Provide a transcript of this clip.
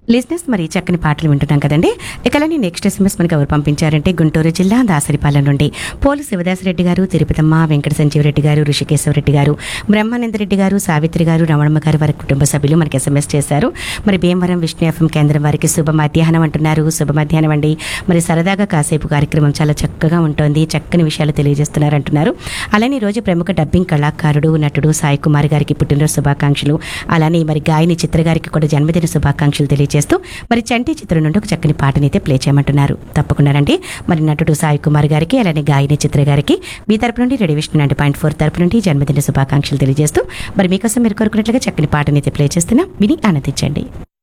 లిజినెస్ మరి చక్కని పాటలు వింటున్నాం కదండి ఇకలని నెక్స్ట్ ఎస్ఎంఎస్ మనకి ఎవరు పంపించారంటే గుంటూరు జిల్లా దాసరిపాలెం నుండి పోలు శివదాసరెడ్డి గారు తిరుపతమ్మ వెంకట సంజీవరెడ్డి గారు ఋషికేశ్వరరెడ్డి గారు బ్రహ్మానందరెడ్డి గారు సావిత్రి గారు రమణమ్మ గారు వారి కుటుంబ సభ్యులు మనకి ఎస్ఎంఎస్ చేశారు మరి భీమవరం విష్ణు ఎఫ్ఎం కేంద్రం వారికి శుభ మధ్యాహ్నం అంటున్నారు శుభ మధ్యాహ్నం అండి మరి సరదాగా కాసేపు కార్యక్రమం చాలా చక్కగా ఉంటుంది చక్కని విషయాలు తెలియజేస్తున్నారు అంటున్నారు అలానే ఈ రోజు ప్రముఖ డబ్బింగ్ కళాకారుడు నటుడు సాయి కుమార్ గారికి పుట్టినరోజు శుభాకాంక్షలు అలానే మరి గాయని చిత్ర గారికి కూడా జన్మదిన శుభాకాంక్షలు తెలియజేస్తూ మరి చంటి చిత్రం నుండి ఒక చక్కని పాటని అయితే ప్లే చేయమంటున్నారు తప్పకుండా రండి మరి నటుడు సాయి కుమార్ గారికి అలానే గాయని చిత్ర గారికి మీ తరపు నుండి రెడీ విష్ణు నైన్టీ పాయింట్ ఫోర్ తరపు నుండి జన్మదిన శుభాకాంక్షలు తెలియజేస్తూ మరి మీకోసం మీరు కోరుకున్నట్లుగా చక్కని పాటని అయితే ప్లే చేస్తున్నా విని ఆనందించండి